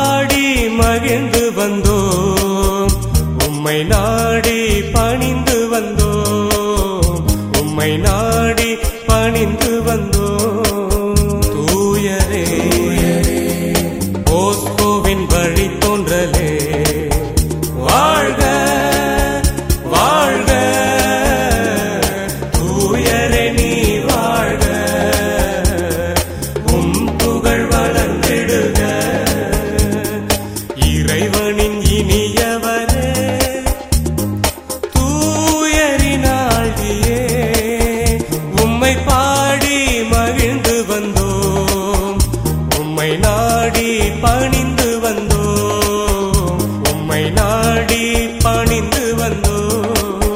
பாடி மகிழ்ந்து வந்தோம் உம்மை நாடி பணிந்து வந்தோம் உம்மை நாடி பணிந்து வந்தோம் தூயரே போஸ்கோவின் வழி தோன்றலே வாழ்க வாழ்க தூயரே நீ வாழ்க உம் புகழ் வளர்ந்திடுக இறைவனின் இனியவரே தூயரினாழ்கியே உம்மை பாடி மகிழ்ந்து வந்தோம் உம்மை நாடி பணிந்து வந்தோம் உம்மை நாடி பணிந்து வந்தோம்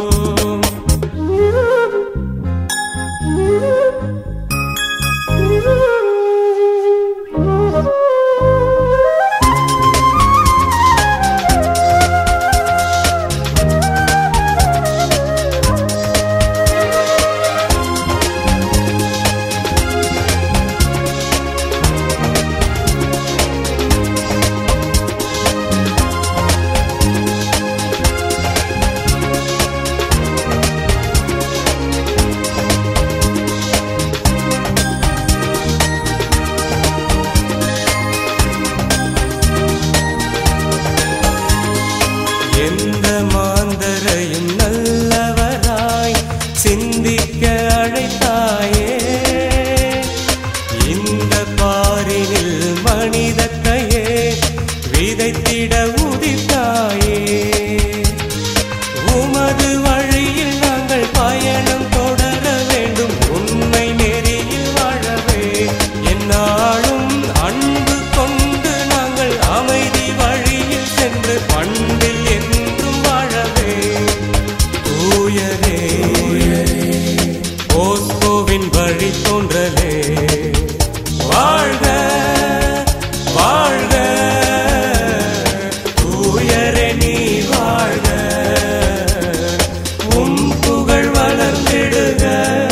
எந்த மாந்தரையும் நல்லவராய் சிந்திக்க அழைத்தாயே இந்த பாரினில் மனிதத்தையே விதைத்திட உதித்தாயே உமது வழியில் நாங்கள் பயணம் தொடர வேண்டும் உன்னை நெறியில் வாழவே என்னாலும் அன்பு கொண்டு நாங்கள் அமைதி வழியில் சென்று பண்பில் என்றும் வாழவே தூயரே போஸ்கோவின் வழி தோன்றலே வாழ்க வாழ்க தூயரே நீ வாழ்க உம் புகழ் வளர்ந்திடுக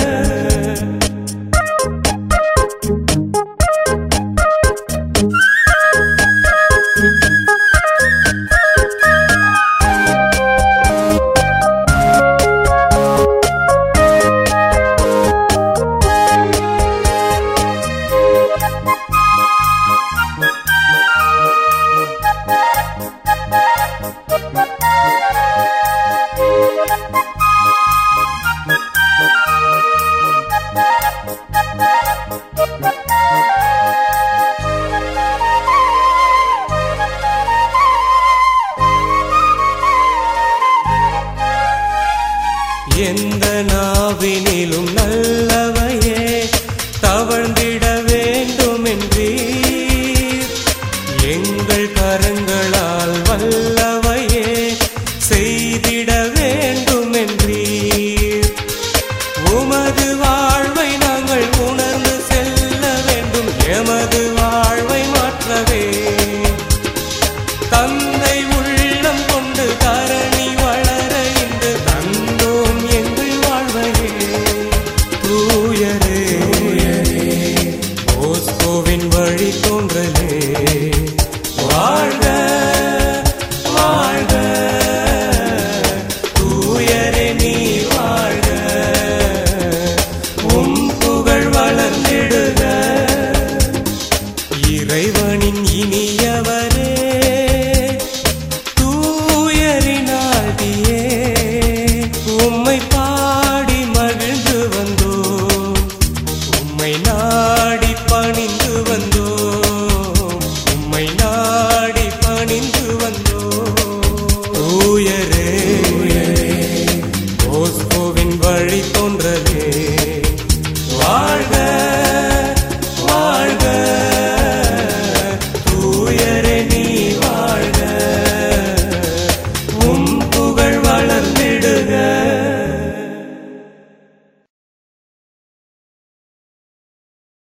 எந்த நாவினிலும் நல்லவையே தவழ்ந்திட வேண்டும் என்றீர் எங்கள் கரங்களால் வல்லவையே செய்திட வேண்டும் என்றீர் உமது வாழ்வை நாங்கள் உணர்ந்து செல்ல வேண்டும் எமது வாழ்வை மாற்றவே தந்தை உள்ளம் கொண்டு தரணி வளர இன்று தந்தோம் எங்கள் வாழ்வையே தூயரே போஸ்கோவின் வழி தோன்றலே வாழ்க வாழ்க தூயரே நீ வாழ்க உம் புகழ் வளர்ந்திடுக இறைவனின் இனியவரே